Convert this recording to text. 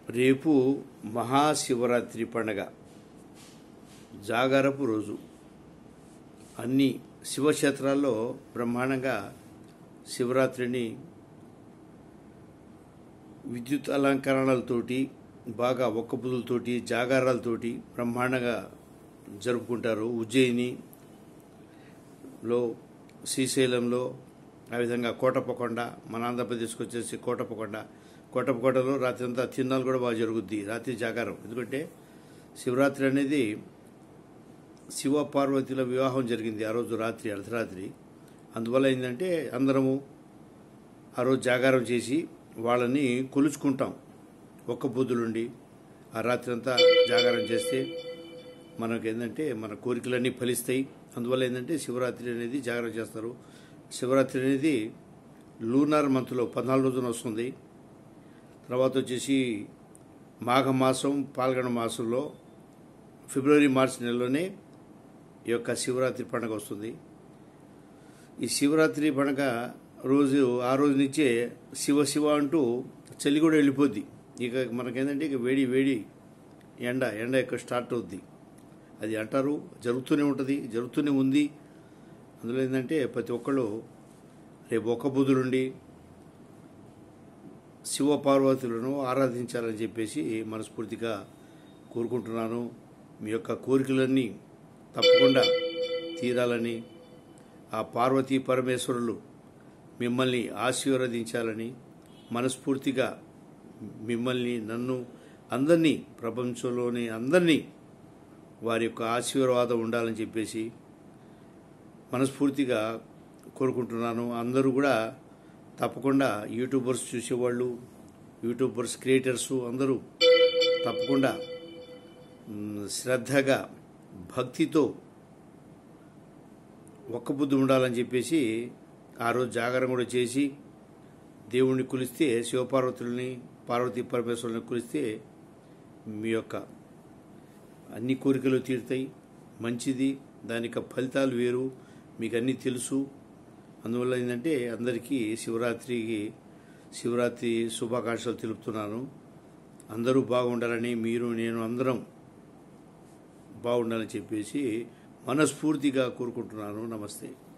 రేపు మహాశివరాత్రి పండగ జాగరపు రోజు అన్ని శివక్షేత్రాల్లో బ్రహ్మాండంగా శివరాత్రిని విద్యుత్ అలంకరణలతోటి బాగా ఒక్కబుదులతోటి జాగారాలతోటి బ్రహ్మాండంగా జరుపుకుంటారు ఉజ్జయిని లో శ్రీశైలంలో ఆ విధంగా కోటప్పకొండ మన ఆంధ్రప్రదేశ్కి వచ్చేసి కోటప్పకొండ కోటప్పకొండలో రాత్రి అంతా తిన్నాలు కూడా బాగా జరుగుద్ది రాత్రి జాగారం ఎందుకంటే శివరాత్రి అనేది శివ పార్వతుల వివాహం జరిగింది ఆ రోజు రాత్రి అర్ధరాత్రి అందువల్ల ఏంటంటే అందరము ఆ రోజు జాగారం చేసి వాళ్ళని కొలుచుకుంటాం ఒక్క బుద్ధులుండి ఆ రాత్రి అంతా జాగారం చేస్తే మనకు ఏంటంటే మన కోరికలన్నీ ఫలిస్తాయి అందువల్ల ఏంటంటే శివరాత్రి అనేది జాగరణ చేస్తారు శివరాత్రి అనేది లూనార్ మంత్లో పద్నాలుగు రోజున వస్తుంది తర్వాత వచ్చేసి మాఘమాసం పాల్గొన మాసంలో ఫిబ్రవరి మార్చి నెలలోనే ఈ యొక్క శివరాత్రి పండుగ వస్తుంది ఈ శివరాత్రి పండుగ రోజు ఆ రోజు నుంచే శివ శివ అంటూ చలి కూడా వెళ్ళిపోద్ది ఇక మనకేంటంటే ఇక వేడి వేడి ఎండ ఎండ ఎక్కువ స్టార్ట్ అవుద్ది అది అంటారు జరుగుతూనే ఉంటుంది జరుగుతూనే ఉంది అందులో ఏంటంటే ప్రతి ఒక్కళ్ళు రేపు ఒక్క బుధులుండి శివ పార్వతులను ఆరాధించాలని చెప్పేసి మనస్ఫూర్తిగా కోరుకుంటున్నాను మీ యొక్క కోరికలన్నీ తప్పకుండా తీరాలని ఆ పార్వతీ పరమేశ్వరులు మిమ్మల్ని ఆశీర్వదించాలని మనస్ఫూర్తిగా మిమ్మల్ని నన్ను అందరినీ ప్రపంచంలోని అందరినీ వారి యొక్క ఆశీర్వాదం ఉండాలని చెప్పేసి మనస్ఫూర్తిగా కోరుకుంటున్నాను అందరూ కూడా తప్పకుండా యూట్యూబర్స్ చూసేవాళ్ళు యూట్యూబర్స్ క్రియేటర్స్ అందరూ తప్పకుండా మ్, శ్రద్ధగా భక్తితో ఒక్క బుద్ధి ఉండాలని చెప్పేసి ఆ రోజు జాగరణ కూడా చేసి దేవుణ్ణి కొలిస్తే శివపార్వతుల్ని పార్వతీ పరమేశ్వరుని కొలిస్తే మీ యొక్క అన్ని కోరికలు తీరుతాయి మంచిది దాని యొక్క ఫలితాలు వేరు మీకు అన్నీ తెలుసు అందువల్ల ఏంటంటే అందరికీ శివరాత్రికి శివరాత్రి శుభాకాంక్షలు తెలుపుతున్నాను అందరూ బాగుండాలని మీరు నేను అందరం బాగుండాలని చెప్పేసి మనస్ఫూర్తిగా కోరుకుంటున్నాను నమస్తే